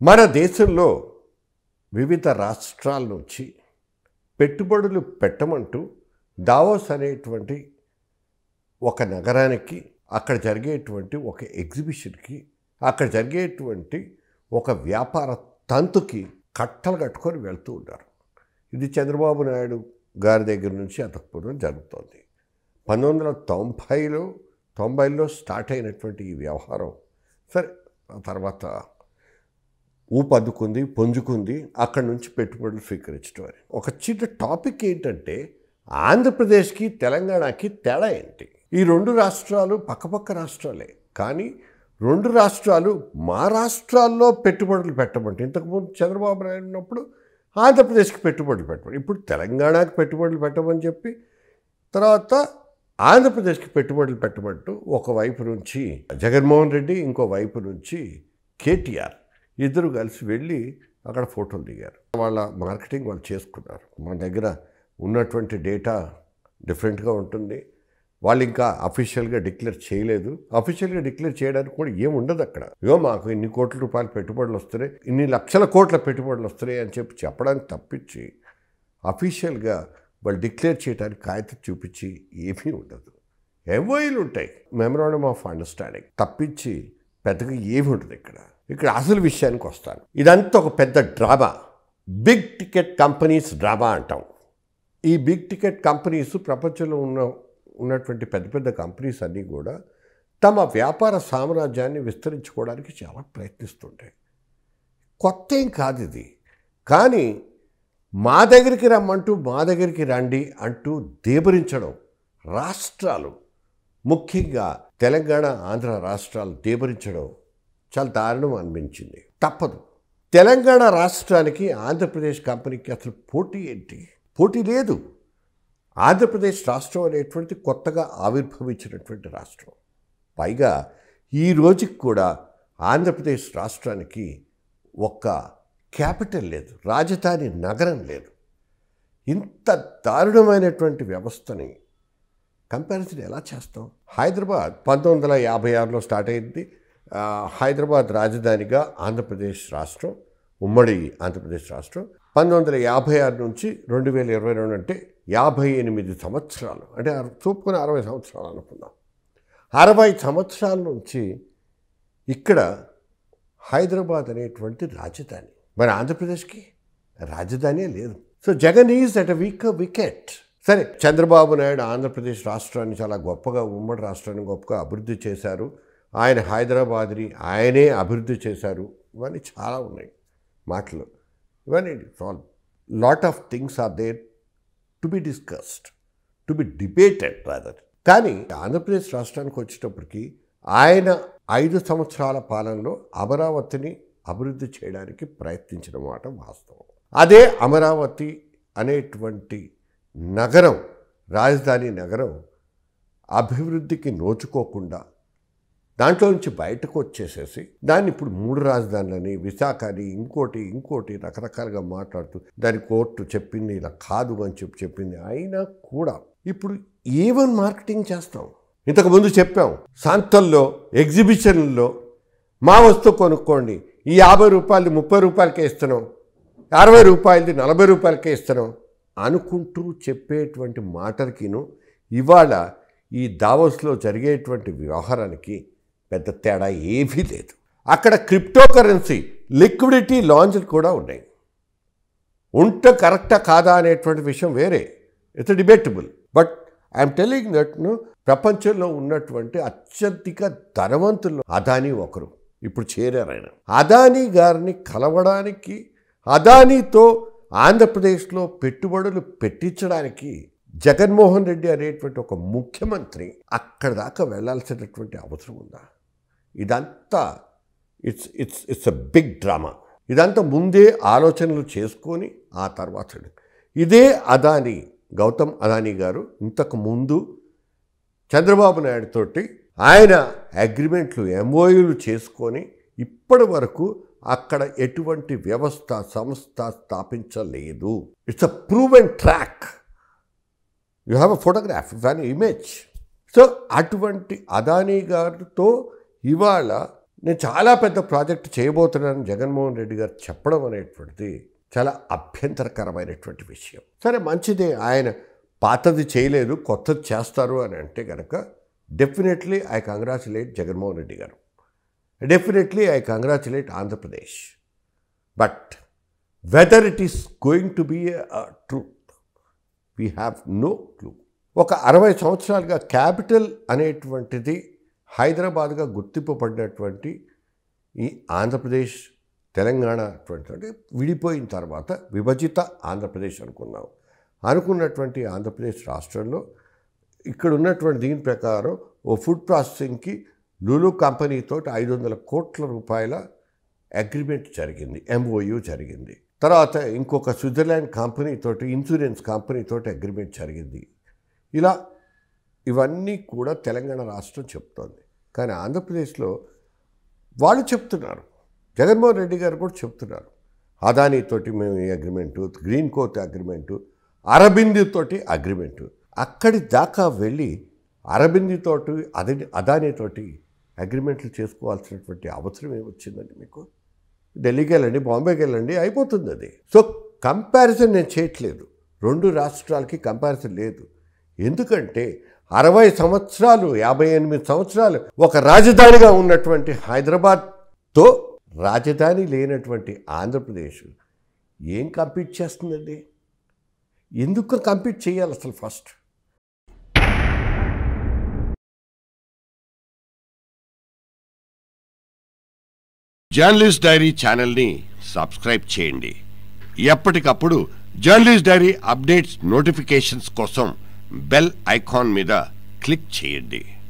మన దేశంలో వివిధ రాష్ట్రాల నుంచి పెట్టుబడులు పెట్టమంటూ దావోస్ అనేటువంటి ఒక నగరానికి అక్కడ జరిగేటువంటి ఒక ఎగ్జిబిషన్కి అక్కడ జరిగేటువంటి ఒక వ్యాపార తంతుకి కట్టలు కట్టుకొని వెళ్తూ ఉన్నారు ఇది చంద్రబాబు నాయుడు గారి దగ్గర నుంచి అంతకుపూర్వం జరుగుతోంది పంతొమ్మిది వందల తొంభైలో తొంభైలో స్టార్ట్ అయినటువంటి ఈ వ్యవహారం సరే ఆ తర్వాత ఊపందుకుంది పుంజుకుంది అక్కడి నుంచి పెట్టుబడులు స్వీకరించడం అని ఒక చిన్న టాపిక్ ఏంటంటే ఆంధ్రప్రదేశ్కి తెలంగాణకి తేడా ఏంటి ఈ రెండు రాష్ట్రాలు పక్కపక్క రాష్ట్రాలే కానీ రెండు రాష్ట్రాలు మా రాష్ట్రాల్లో పెట్టుబడులు పెట్టమంటే ఇంతకుముందు చంద్రబాబు నాయుడు ఉన్నప్పుడు ఆంధ్రప్రదేశ్కి పెట్టుబడులు పెట్టమని ఇప్పుడు తెలంగాణకి పెట్టుబడులు పెట్టమని చెప్పి తర్వాత ఆంధ్రప్రదేశ్కి పెట్టుబడులు పెట్టమంటూ ఒకవైపు నుంచి జగన్మోహన్ రెడ్డి ఇంకో వైపు నుంచి కేటీఆర్ ఇద్దరు కలిసి వెళ్ళి అక్కడ ఫోటోలు దిగారు వాళ్ళ మార్కెటింగ్ వాళ్ళు చేసుకున్నారు మన దగ్గర ఉన్నటువంటి డేటా డిఫరెంట్గా ఉంటుంది వాళ్ళు ఇంకా అఫీషియల్గా డిక్లేర్ చేయలేదు అఫీషియల్గా డిక్లేర్ చేయడానికి కూడా ఏం ఉండదు అక్కడ ఇగో మాకు ఇన్ని కోట్ల రూపాయల పెట్టుబడులు వస్తున్నాయి ఇన్ని లక్షల కోట్ల పెట్టుబడులు వస్తున్నాయి అని చెప్పి చెప్పడానికి తప్పించి అఫీషియల్గా వాళ్ళు డిక్లేర్ చేయడానికి కాగితం చూపించి ఏమీ ఉండదు ఎంఓఈలు ఉంటాయి మెమరాండమ్ ఆఫ్ అండర్స్టాండింగ్ తప్పించి పెద్దగా ఏమి ఉండదు ఇక్కడ ఇక్కడ అసలు విషయానికి వస్తాను ఇదంతా ఒక పెద్ద drama big ticket companies drama అంటాం ఈ బిగ్ టికెట్ కంపెనీస్ ప్రపంచంలో ఉన్న ఉన్నటువంటి పెద్ద పెద్ద కంపెనీస్ అన్నీ కూడా తమ వ్యాపార సామ్రాజ్యాన్ని విస్తరించుకోవడానికి చాలా ప్రయత్నిస్తుంటాయి కొత్త ఏం కాదు ఇది కానీ మా దగ్గరికి రమ్మంటూ మా దగ్గరికి రండి అంటూ దేబరించడం రాష్ట్రాలు ముఖ్యంగా తెలంగాణ ఆంధ్ర రాష్ట్రాలు దేబరించడం చాలా దారుణం అనిపించింది తప్పదు తెలంగాణ రాష్ట్రానికి ఆంధ్రప్రదేశ్ కంపెనీకి అసలు పోటీ ఏంటి పోటీ లేదు ఆంధ్రప్రదేశ్ రాష్ట్రం అనేటువంటి కొత్తగా ఆవిర్భవించినటువంటి రాష్ట్రం పైగా ఈ రోజుకి కూడా ఆంధ్రప్రదేశ్ రాష్ట్రానికి ఒక్క క్యాపిటల్ లేదు రాజధాని నగరం లేదు ఇంత దారుణమైనటువంటి వ్యవస్థని కంపారిజన్ ఎలా చేస్తాం హైదరాబాద్ పంతొమ్మిది వందల యాభై ఆరులో స్టార్ట్ అయింది ఆ, హైదరాబాద్ రాజధానిగా ఆంధ్రప్రదేశ్ రాష్ట్రం ఉమ్మడి ఆంధ్రప్రదేశ్ రాష్ట్రం పంతొమ్మిది వందల యాభై ఆరు నుంచి రెండు వేల ఇరవై రెండు అంటే యాభై ఎనిమిది సంవత్సరాలు అంటే అర- చూపుకుని అరవై సంవత్సరాలు అనుకుందాం అరవై సంవత్సరాల నుంచి ఇక్కడ హైదరాబాద్ అనేటువంటి రాజధాని మరి ఆంధ్రప్రదేశ్కి రాజధానే లేదు so Jagan is at a weak wicket సరే చంద్రబాబు నాయుడు ఆంధ్రప్రదేశ్ రాష్ట్రాన్ని చాలా గొప్పగా ఉమ్మడి రాష్ట్రాన్ని గొప్పగా అభివృద్ధి చేశారు ఆయన హైదరాబాద్ని ఆయనే అభివృద్ధి చేశారు ఇవన్నీ చాలా ఉన్నాయి మాటలు ఇవన్నీ lot of things are there to be discussed to be debated rather కానీ ఆంధ్రప్రదేశ్ రాష్ట్రానికి వచ్చేటప్పటికి ఆయన ఐదు సంవత్సరాల పాలనలో అమరావతిని అభివృద్ధి చేయడానికి ప్రయత్నించిన మాట వాస్తవం అదే అమరావతి అనేటువంటి నగరం రాజధాని నగరం అభివృద్ధికి నోచుకోకుండా దాంట్లో నుంచి బయటకు వచ్చేసేసి దాన్ని ఇప్పుడు మూడు రాజధానులని విశాఖని ఇంకోటి ఇంకోటి రకరకాలుగా మాట్లాడుతూ దాని కోర్టు చెప్పింది ఇలా కాదు అని చెప్పి చెప్పింది అయినా కూడా ఇప్పుడు ఈవెన్ మార్కెటింగ్ చేస్తాం ఇంతకుముందు చెప్పాం సంతల్లో ఎగ్జిబిషన్లలో మా వస్తువు కొనుక్కోండి ఈ యాభై రూపాయలు ముప్పై రూపాయలకే ఇస్తున్నాం అరవై రూపాయలది నలభై రూపాయలకే ఇస్తున్నాం అనుకుంటూ చెప్పేటువంటి మాటలకిను ఇవాళ ఈ దావోస్లో జరిగేటువంటి వ్యవహారానికి పెద్ద తేడా ఏమీ లేదు అక్కడ క్రిప్టో కరెన్సీ లిక్విడిటీ లాంజ్లు కూడా ఉన్నాయి ఉంట కరెక్టా కాదా అనేటువంటి విషయం వేరే it's debatable but I'm telling that ప్రపంచంలో ఉన్నటువంటి అత్యధిక ధనవంతులు అదానీ ఒకరు ఇప్పుడు చేరారు ఆయన అదానీ గారిని కలవడానికి అదానీతో ఆంధ్రప్రదేశ్లో పెట్టుబడులు పెట్టించడానికి జగన్మోహన్ రెడ్డి అనేటువంటి ఒక ముఖ్యమంత్రి అక్కడ దాకా వెళ్ళాల్సినటువంటి అవసరం ఉందా ఇదంతా it's it's it's a big drama ఇదంతా ముందే ఆలోచనలు చేసుకొని ఆ తర్వాత ఇదే అదాని గౌతమ్ అదానీ గారు ఇంతకు ముందు చంద్రబాబు నాయుడు తోటి ఆయన అగ్రిమెంట్లు ఎంఓయూలు చేసుకొని ఇప్పటి వరకు అక్కడ ఎటువంటి వ్యవస్థ సంస్థ స్థాపించలేదు it's a prove and track you have a photograph you have image so అటువంటి అదానీ గారితో ఇవాళ నేను చాలా పెద్ద ప్రాజెక్ట్ చేయబోతున్నాను జగన్మోహన్ రెడ్డి గారు చెప్పడం అనేటువంటిది చాలా అభ్యంతరకరమైనటువంటి విషయం సరే మంచిదే ఆయన పాతది చేయలేదు కొత్తది చేస్తారు అని అంటే కనుక definitely I congratulate Jaganmohan Reddy garu definitely I congratulate Andhra Pradesh but whether it is going to be truth we have no clue ఒక అరవై సంవత్సరాలుగా క్యాపిటల్ అనేటువంటిది హైదరాబాద్గా గుర్తింపబడినటువంటి ఈ ఆంధ్రప్రదేశ్ తెలంగాణ అటువంటి అంటే విడిపోయిన తర్వాత విభజిత ఆంధ్రప్రదేశ్ అనుకున్నాం అనుకున్నటువంటి ఆంధ్రప్రదేశ్ రాష్ట్రంలో ఇక్కడ ఉన్నటువంటి దీని ప్రకారం ఓ ఫుడ్ ప్రాసెసింగ్కి లులు కంపెనీతో ఐదు వందల కోట్ల రూపాయల అగ్రిమెంట్ జరిగింది ఎంఓయు జరిగింది తర్వాత ఇంకొక స్విట్జర్లాండ్ కంపెనీ తోటి ఇన్సూరెన్స్ కంపెనీ తోటి అగ్రిమెంట్ జరిగింది ఇలా ఇవన్నీ కూడా తెలంగాణ రాష్ట్రం చెప్తోంది కానీ ఆంధ్రప్రదేశ్లో వాళ్ళు చెప్తున్నారు జగన్మోహన్ రెడ్డి గారు కూడా చెప్తున్నారు అదానీతోటి మేము ఈ అగ్రిమెంటు గ్రీన్ కోత్ అగ్రిమెంటు అరబిందుతోటి అగ్రిమెంటు అక్కడి దాకా వెళ్ళి అరబిందుతోటి అదే అదానీతోటి అగ్రిమెంట్లు చేసుకోవాల్సినటువంటి అవసరం ఏమొచ్చిందండి మీకు ఢిల్లీకి వెళ్ళండి బాంబేకి వెళ్ళండి అయిపోతుంది అది సో కంపారిజన్ నేను చేయట్లేదు రెండు రాష్ట్రాలకి కంపారిజన్ లేదు ఎందుకంటే అరవై సంవత్సరాలు యాభై ఎనిమిది సంవత్సరాలు ఒక రాజధానిగా ఉన్నటువంటి హైదరాబాద్తో రాజధాని లేనటువంటి ఆంధ్రప్రదేశ్ ఏం కంపీట్ చేస్తుందండి ఎందుకు కంపీట్ చేయాలి అసలు ఫస్ట్ జర్నలిస్ట్ డైరీ ఛానల్ని సబ్స్క్రైబ్ చేయండి ఎప్పటికప్పుడు జర్నలిస్ట్ డైరీ అప్డేట్స్ నోటిఫికేషన్స్ కోసం బెల్ ఐకాన్ మీద క్లిక్ చేయండి